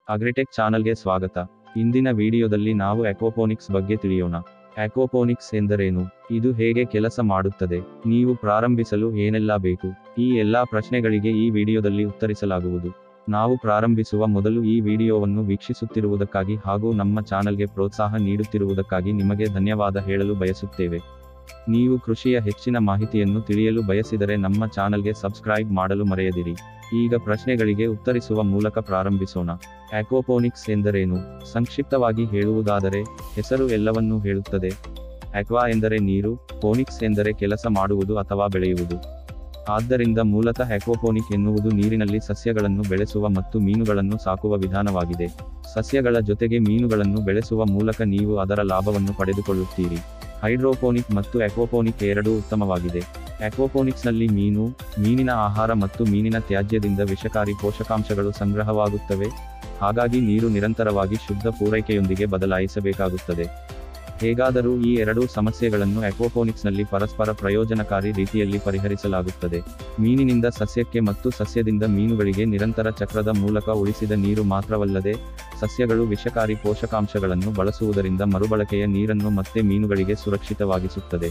agritech ಚಾನಲ್ಗೆ ಸ್ವಾಗತ ಇಂದಿನ ವಿಡಿಯೋದಲ್ಲಿ ನಾವು ಅಕ್ವಾಪೋನಿಕ್ಸ್ ಬಗ್ಗೆ ತಿಳಿಯೋಣ ಅಕ್ವಾಪೋನಿಕ್ಸ್ ಎಂದರೇನು ಇದು ಹೇಗೆ ಕೆಲಸ ಮಾಡುತ್ತದೆ ನೀವು ಪ್ರಾರಂಭಿಸಲು ಏನೆಲ್ಲ ಬೇಕು ಈ ಎಲ್ಲಾ ಪ್ರಶ್ನೆಗಳಿಗೆ ಈ ವಿಡಿಯೋದಲ್ಲಿ ಉತ್ತರಿಸಲಾಗುವುದು ನಾವು ಪ್ರಾರಂಭಿಸುವ ಮೊದಲು ಈ ವಿಡಿಯೋವನ್ನು ವೀಕ್ಷಿಸುತ್ತಿರುವುದಕ್ಕಾಗಿ ಹಾಗೂ ನಮ್ಮ ಚಾನಲ್ಗೆ ಪ್ರೋತ್ಸಾಹ ನೀಡುತ್ತಿರುವುದಕ್ಕಾಗಿ ನಿಮಗೆ ಧನ್ಯವಾದ ಹೇಳಲು ಬಯಸುತ್ತೇವೆ ನೀವು ಕೃಷಿಯ ಹೆಚ್ಚಿನ ಮಾಹಿತಿಯನ್ನು ತಿಳಿಯಲು ಬಯಸಿದರೆ ನಮ್ಮ ಚಾನಲ್ಗೆ ಸಬ್ಸ್ಕ್ರೈಬ್ ಮಾಡಲು ಮರೆಯದಿರಿ ಈಗ ಪ್ರಶ್ನೆಗಳಿಗೆ ಉತ್ತರಿಸುವ ಮೂಲಕ ಪ್ರಾರಂಭಿಸೋಣ ಅಕ್ವಾಪೋನಿಕ್ಸ್ ಎಂದರೇನು ಸಂಕ್ಷಿಪ್ತವಾಗಿ ಹೇಳುವುದಾದರೆ ಹೆಸರು ಎಲ್ಲವನ್ನೂ ಹೇಳುತ್ತದೆ ಅಕ್ವಾ ಎಂದರೆ ನೀರು ಪೋನಿಕ್ಸ್ ಎಂದರೆ ಕೆಲಸ ಮಾಡುವುದು ಅಥವಾ ಬೆಳೆಯುವುದು ಆದ್ದರಿಂದ ಮೂಲತಃ ಅಕ್ವಾಪೋನಿಕ್ ಎನ್ನುವುದು ನೀರಿನಲ್ಲಿ ಸಸ್ಯಗಳನ್ನು ಬೆಳೆಸುವ ಮತ್ತು ಮೀನುಗಳನ್ನು ಸಾಕುವ ವಿಧಾನವಾಗಿದೆ ಸಸ್ಯಗಳ ಜೊತೆಗೆ ಮೀನುಗಳನ್ನು ಬೆಳೆಸುವ ಮೂಲಕ ನೀವು ಅದರ ಲಾಭವನ್ನು ಪಡೆದುಕೊಳ್ಳುತ್ತೀರಿ ಹೈಡ್ರೋಪೋನಿಕ್ ಮತ್ತು ಅಕ್ವಾಪೋನಿಕ್ ಎರಡೂ ಉತ್ತಮವಾಗಿದೆ ಅಕ್ವಾಪೋನಿಕ್ಸ್ನಲ್ಲಿ ಮೀನು ಮೀನಿನ ಆಹಾರ ಮತ್ತು ಮೀನಿನ ತ್ಯಾಜ್ಯದಿಂದ ವಿಷಕಾರಿ ಪೋಷಕಾಂಶಗಳು ಸಂಗ್ರಹವಾಗುತ್ತವೆ ಹಾಗಾಗಿ ನೀರು ನಿರಂತರವಾಗಿ ಶುದ್ಧ ಪೂರೈಕೆಯೊಂದಿಗೆ ಬದಲಾಯಿಸಬೇಕಾಗುತ್ತದೆ ಹೇಗಾದರೂ ಈ ಎರಡೂ ಸಮಸ್ಯೆಗಳನ್ನು ಅಕ್ವಾಪೋನಿಕ್ಸ್ನಲ್ಲಿ ಪರಸ್ಪರ ಪ್ರಯೋಜನಕಾರಿ ರೀತಿಯಲ್ಲಿ ಪರಿಹರಿಸಲಾಗುತ್ತದೆ ಮೀನಿನಿಂದ ಸಸ್ಯಕ್ಕೆ ಮತ್ತು ಸಸ್ಯದಿಂದ ಮೀನುಗಳಿಗೆ ನಿರಂತರ ಚಕ್ರದ ಮೂಲಕ ಉಳಿಸಿದ ನೀರು ಮಾತ್ರವಲ್ಲದೆ ಸಸ್ಯಗಳು ವಿಷಕಾರಿ ಪೋಷಕಾಂಶಗಳನ್ನು ಬಳಸುವುದರಿಂದ ಮರುಬಳಕೆಯ ನೀರನ್ನು ಮತ್ತೆ ಮೀನುಗಳಿಗೆ ಸುರಕ್ಷಿತವಾಗಿಸುತ್ತದೆ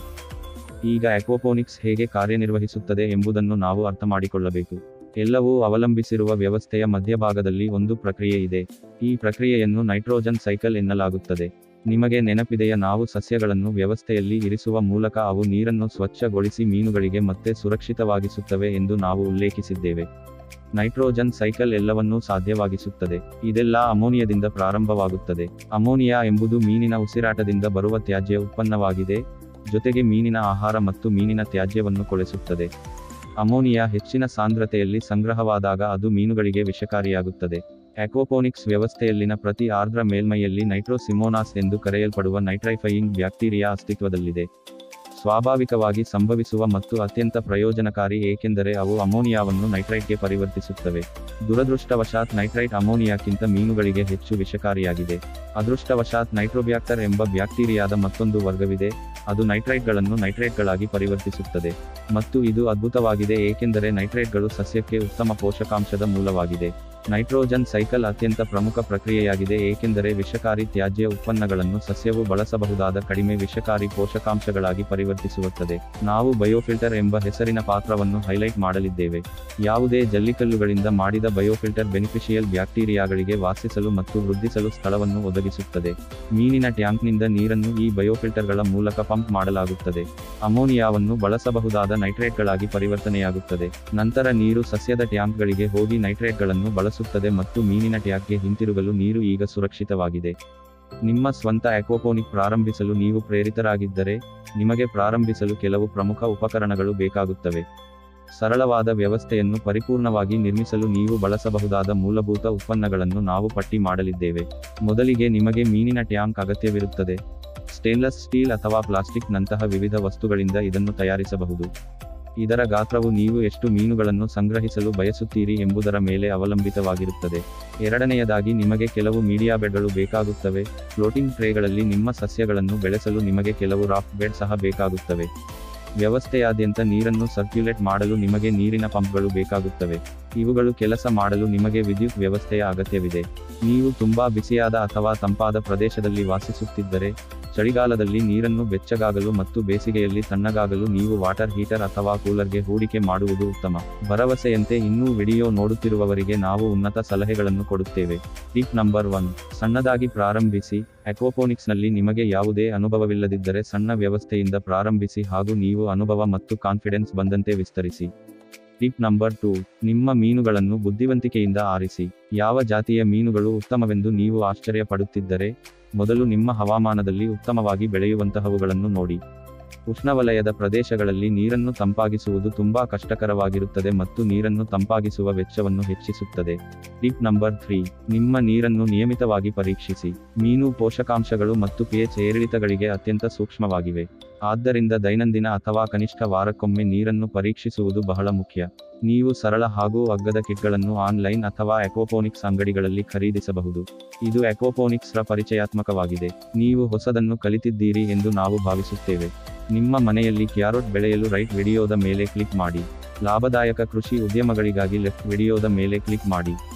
ಈಗ ಅಕ್ವಾಪೋನಿಕ್ಸ್ ಹೇಗೆ ಕಾರ್ಯನಿರ್ವಹಿಸುತ್ತದೆ ಎಂಬುದನ್ನು ನಾವು ಅರ್ಥಮಾಡಿಕೊಳ್ಳಬೇಕು ಎಲ್ಲವೂ ಅವಲಂಬಿಸಿರುವ ವ್ಯವಸ್ಥೆಯ ಮಧ್ಯಭಾಗದಲ್ಲಿ ಒಂದು ಪ್ರಕ್ರಿಯೆ ಇದೆ ಈ ಪ್ರಕ್ರಿಯೆಯನ್ನು ನೈಟ್ರೋಜನ್ ಸೈಕಲ್ ಎನ್ನಲಾಗುತ್ತದೆ ನಿಮಗೆ ನೆನಪಿದೆಯ ನಾವು ಸಸ್ಯಗಳನ್ನು ವ್ಯವಸ್ಥೆಯಲ್ಲಿ ಇರಿಸುವ ಮೂಲಕ ಅವು ನೀರನ್ನು ಸ್ವಚ್ಛಗೊಳಿಸಿ ಮೀನುಗಳಿಗೆ ಮತ್ತೆ ಸುರಕ್ಷಿತವಾಗಿಸುತ್ತವೆ ಎಂದು ನಾವು ಉಲ್ಲೇಖಿಸಿದ್ದೇವೆ ನೈಟ್ರೋಜನ್ ಸೈಕಲ್ ಎಲ್ಲವನ್ನೂ ಸಾಧ್ಯವಾಗಿಸುತ್ತದೆ ಇದೆಲ್ಲ ಅಮೋನಿಯಾದಿಂದ ಪ್ರಾರಂಭವಾಗುತ್ತದೆ ಅಮೋನಿಯಾ ಎಂಬುದು ಮೀನಿನ ಉಸಿರಾಟದಿಂದ ಬರುವ ತ್ಯಾಜ್ಯ ಉತ್ಪನ್ನವಾಗಿದೆ ಜೊತೆಗೆ ಮೀನಿನ ಆಹಾರ ಮತ್ತು ಮೀನಿನ ತ್ಯಾಜ್ಯವನ್ನು ಕೊಳೆಸುತ್ತದೆ ಅಮೋನಿಯಾ ಹೆಚ್ಚಿನ ಸಾಂದ್ರತೆಯಲ್ಲಿ ಸಂಗ್ರಹವಾದಾಗ ಅದು ಮೀನುಗಳಿಗೆ ವಿಷಕಾರಿಯಾಗುತ್ತದೆ ಅಕ್ವಾಪೋನಿಕ್ಸ್ ವ್ಯವಸ್ಥೆಯಲ್ಲಿನ ಪ್ರತಿ ಆರ್ದ್ರ ಮೇಲ್ಮೈಯಲ್ಲಿ ನೈಟ್ರೋಸಿಮೋನಾಸ್ ಎಂದು ಕರೆಯಲ್ಪಡುವ ನೈಟ್ರೈಫೈಯಿಂಗ್ ಬ್ಯಾಕ್ಟೀರಿಯಾ ಅಸ್ತಿತ್ವದಲ್ಲಿದೆ ಸ್ವಾಭಾವಿಕವಾಗಿ ಸಂಭವಿಸುವ ಮತ್ತು ಅತ್ಯಂತ ಪ್ರಯೋಜನಕಾರಿ ಏಕೆಂದರೆ ಅವು ಅಮೋನಿಯಾವನ್ನು ನೈಟ್ರೈಟ್ಗೆ ಪರಿವರ್ತಿಸುತ್ತವೆ ದುರದೃಷ್ಟವಶಾತ್ ನೈಟ್ರೈಟ್ ಅಮೋನಿಯಾಕ್ಕಿಂತ ಮೀನುಗಳಿಗೆ ಹೆಚ್ಚು ವಿಷಕಾರಿಯಾಗಿದೆ ಅದೃಷ್ಟವಶಾತ್ ನೈಟ್ರೋಬ್ಯಾಕ್ಟರ್ ಎಂಬ ಬ್ಯಾಕ್ಟೀರಿಯಾದ ಮತ್ತೊಂದು ವರ್ಗವಿದೆ ಅದು ನೈಟ್ರೈಟ್ಗಳನ್ನು ನೈಟ್ರೇಟ್ಗಳಾಗಿ ಪರಿವರ್ತಿಸುತ್ತದೆ ಮತ್ತು ಇದು ಅದ್ಭುತವಾಗಿದೆ ಏಕೆಂದರೆ ನೈಟ್ರೇಟ್ಗಳು ಸಸ್ಯಕ್ಕೆ ಉತ್ತಮ ಪೋಷಕಾಂಶದ ಮೂಲವಾಗಿದೆ ನೈಟ್ರೋಜನ್ ಸೈಕಲ್ ಅತ್ಯಂತ ಪ್ರಮುಖ ಪ್ರಕ್ರಿಯೆಯಾಗಿದೆ ಏಕೆಂದರೆ ವಿಷಕಾರಿ ತ್ಯಾಜ್ಯ ಉತ್ಪನ್ನಗಳನ್ನು ಸಸ್ಯವು ಬಳಸಬಹುದಾದ ಕಡಿಮೆ ವಿಷಕಾರಿ ಪೋಷಕಾಂಶಗಳಾಗಿ ಪರಿವರ್ತಿಸುತ್ತದೆ ನಾವು ಬಯೋಫಿಲ್ಟರ್ ಎಂಬ ಹೆಸರಿನ ಪಾತ್ರವನ್ನು ಹೈಲೈಟ್ ಮಾಡಲಿದ್ದೇವೆ ಯಾವುದೇ ಜಲ್ಲಿಕಲ್ಲುಗಳಿಂದ ಮಾಡಿದ ಬಯೋಫಿಲ್ಟರ್ ಬೆನಿಫಿಷಿಯಲ್ ಬ್ಯಾಕ್ಟೀರಿಯಾಗಳಿಗೆ ವಾಸಿಸಲು ಮತ್ತು ವೃದ್ಧಿಸಲು ಸ್ಥಳವನ್ನು ಒದಗಿಸುತ್ತದೆ ಮೀನಿನ ಟ್ಯಾಂಕ್ನಿಂದ ನೀರನ್ನು ಈ ಬಯೋಫಿಲ್ಟರ್ಗಳ ಮೂಲಕ ಪಂಪ್ ಮಾಡಲಾಗುತ್ತದೆ ಅಮೋನಿಯಾವನ್ನು ಬಳಸಬಹುದಾದ ನೈಟ್ರೇಟ್ಗಳಾಗಿ ಪರಿವರ್ತನೆಯಾಗುತ್ತದೆ ನಂತರ ನೀರು ಸಸ್ಯದ ಟ್ಯಾಂಕ್ಗಳಿಗೆ ಹೋಗಿ ನೈಟ್ರೇಟ್ಗಳನ್ನು ಬಳಸುತ್ತದೆ ಮತ್ತು ಮೀನಿನ ಟ್ಯಾಂಕ್ಗೆ ಹಿಂತಿರುಗಲು ನೀರು ಈಗ ಸುರಕ್ಷಿತವಾಗಿದೆ ನಿಮ್ಮ ಸ್ವಂತ ಅಕ್ವಾಪೋನಿಕ್ ಪ್ರಾರಂಭಿಸಲು ನೀವು ಪ್ರೇರಿತರಾಗಿದ್ದರೆ ನಿಮಗೆ ಪ್ರಾರಂಭಿಸಲು ಕೆಲವು ಪ್ರಮುಖ ಉಪಕರಣಗಳು ಬೇಕಾಗುತ್ತವೆ ಸರಳವಾದ ವ್ಯವಸ್ಥೆಯನ್ನು ಪರಿಪೂರ್ಣವಾಗಿ ನಿರ್ಮಿಸಲು ನೀವು ಬಳಸಬಹುದಾದ ಮೂಲಭೂತ ಉತ್ಪನ್ನಗಳನ್ನು ನಾವು ಪಟ್ಟಿ ಮಾಡಲಿದ್ದೇವೆ ಮೊದಲಿಗೆ ನಿಮಗೆ ಮೀನಿನ ಟ್ಯಾಂಕ್ ಅಗತ್ಯವಿರುತ್ತದೆ ಸ್ಟೇನ್ಲೆಸ್ ಸ್ಟೀಲ್ ಅಥವಾ ಪ್ಲಾಸ್ಟಿಕ್ ನಂತಹ ವಿವಿಧ ವಸ್ತುಗಳಿಂದ ಇದನ್ನು ತಯಾರಿಸಬಹುದು ಇದರ ಗಾತ್ರವು ನೀವು ಎಷ್ಟು ಮೀನುಗಳನ್ನು ಸಂಗ್ರಹಿಸಲು ಬಯಸುತ್ತೀರಿ ಎಂಬುದರ ಮೇಲೆ ಅವಲಂಬಿತವಾಗಿರುತ್ತದೆ ಎರಡನೆಯದಾಗಿ ನಿಮಗೆ ಕೆಲವು ಮೀಡಿಯಾ ಬೆಡ್ಗಳು ಬೇಕಾಗುತ್ತವೆ ಫ್ಲೋಟಿಂಗ್ ಟ್ರೇಗಳಲ್ಲಿ ನಿಮ್ಮ ಸಸ್ಯಗಳನ್ನು ಬೆಳೆಸಲು ನಿಮಗೆ ಕೆಲವು ರಾಫ್ಟ್ ಬೆಡ್ ಸಹ ಬೇಕಾಗುತ್ತವೆ ವ್ಯವಸ್ಥೆಯಾದ್ಯಂತ ನೀರನ್ನು ಸರ್ಕ್ಯುಲೇಟ್ ಮಾಡಲು ನಿಮಗೆ ನೀರಿನ ಪಂಪ್ಗಳು ಬೇಕಾಗುತ್ತವೆ ಇವುಗಳು ಕೆಲಸ ಮಾಡಲು ನಿಮಗೆ ವಿದ್ಯುತ್ ವ್ಯವಸ್ಥೆಯ ಅಗತ್ಯವಿದೆ ನೀವು ತುಂಬಾ ಬಿಸಿಯಾದ ಅಥವಾ ತಂಪಾದ ಪ್ರದೇಶದಲ್ಲಿ ವಾಸಿಸುತ್ತಿದ್ದರೆ ಚಳಿಗಾಲದಲ್ಲಿ ನೀರನ್ನು ಬೆಚ್ಚಗಾಗಲು ಮತ್ತು ಬೇಸಿಗೆಯಲ್ಲಿ ತಣ್ಣಗಾಗಲು ನೀವು ವಾಟರ್ ಹೀಟರ್ ಅಥವಾ ಕೂಲರ್ಗೆ ಹೂಡಿಕೆ ಮಾಡುವುದು ಉತ್ತಮ ಭರವಸೆಯಂತೆ ಇನ್ನೂ ವಿಡಿಯೋ ನೋಡುತ್ತಿರುವವರಿಗೆ ನಾವು ಉನ್ನತ ಸಲಹೆಗಳನ್ನು ಕೊಡುತ್ತೇವೆ ಟಿಪ್ ನಂಬರ್ ಒನ್ ಸಣ್ಣದಾಗಿ ಪ್ರಾರಂಭಿಸಿ ಅಕ್ವಾಪೋನಿಕ್ಸ್ನಲ್ಲಿ ನಿಮಗೆ ಯಾವುದೇ ಅನುಭವವಿಲ್ಲದಿದ್ದರೆ ಸಣ್ಣ ವ್ಯವಸ್ಥೆಯಿಂದ ಪ್ರಾರಂಭಿಸಿ ಹಾಗೂ ನೀವು ಅನುಭವ ಮತ್ತು ಕಾನ್ಫಿಡೆನ್ಸ್ ಬಂದಂತೆ ವಿಸ್ತರಿಸಿ ಟಿಪ್ ನಂಬರ್ ಟೂ ನಿಮ್ಮ ಮೀನುಗಳನ್ನು ಬುದ್ಧಿವಂತಿಕೆಯಿಂದ ಆರಿಸಿ ಯಾವ ಜಾತಿಯ ಮೀನುಗಳು ಉತ್ತಮವೆಂದು ನೀವು ಆಶ್ಚರ್ಯ ಪಡುತ್ತಿದ್ದರೆ ಮೊದಲು ನಿಮ್ಮ ಹವಾಮಾನದಲ್ಲಿ ಉತ್ತಮವಾಗಿ ಬೆಳೆಯುವಂತಹವುಗಳನ್ನು ನೋಡಿ ಉಷ್ಣವಲಯದ ಪ್ರದೇಶಗಳಲ್ಲಿ ನೀರನ್ನು ತಂಪಾಗಿಸುವುದು ತುಂಬಾ ಕಷ್ಟಕರವಾಗಿರುತ್ತದೆ ಮತ್ತು ನೀರನ್ನು ತಂಪಾಗಿಸುವ ವೆಚ್ಚವನ್ನು ಹೆಚ್ಚಿಸುತ್ತದೆ ಟಿಪ್ ನಂಬರ್ ತ್ರೀ ನಿಮ್ಮ ನೀರನ್ನು ನಿಯಮಿತವಾಗಿ ಪರೀಕ್ಷಿಸಿ ಮೀನು ಪೋಷಕಾಂಶಗಳು ಮತ್ತು ಪಿಎಚ್ ಏರಿಳಿತಗಳಿಗೆ ಅತ್ಯಂತ ಸೂಕ್ಷ್ಮವಾಗಿವೆ ಆದ್ದರಿಂದ ದೈನಂದಿನ ಅಥವಾ ಕನಿಷ್ಠ ವಾರಕ್ಕೊಮ್ಮೆ ನೀರನ್ನು ಪರೀಕ್ಷಿಸುವುದು ಬಹಳ ಮುಖ್ಯ ನೀವು ಸರಳ ಹಾಗೂ ಅಗ್ಗದ ಕಿಟ್ಗಳನ್ನು ಆನ್ಲೈನ್ ಅಥವಾ ಅಕ್ವಾಪೋನಿಕ್ಸ್ ಅಂಗಡಿಗಳಲ್ಲಿ ಖರೀದಿಸಬಹುದು ಇದು ಅಕ್ವಾಪೋನಿಕ್ಸ್ರ ಪರಿಚಯಾತ್ಮಕವಾಗಿದೆ ನೀವು ಹೊಸದನ್ನು ಕಲಿತಿದ್ದೀರಿ ಎಂದು ನಾವು ಭಾವಿಸುತ್ತೇವೆ ನಿಮ್ಮ ಮನೆಯಲ್ಲಿ ಕ್ಯಾರೋಟ್ ಬೆಳೆಯಲು ರೈಟ್ ವಿಡಿಯೋದ ಮೇಲೆ ಕ್ಲಿಕ್ ಮಾಡಿ ಲಾಭದಾಯಕ ಕೃಷಿ ಉದ್ಯಮಗಳಿಗಾಗಿ ಲೆಫ್ಟ್ ವಿಡಿಯೋದ ಮೇಲೆ ಕ್ಲಿಕ್ ಮಾಡಿ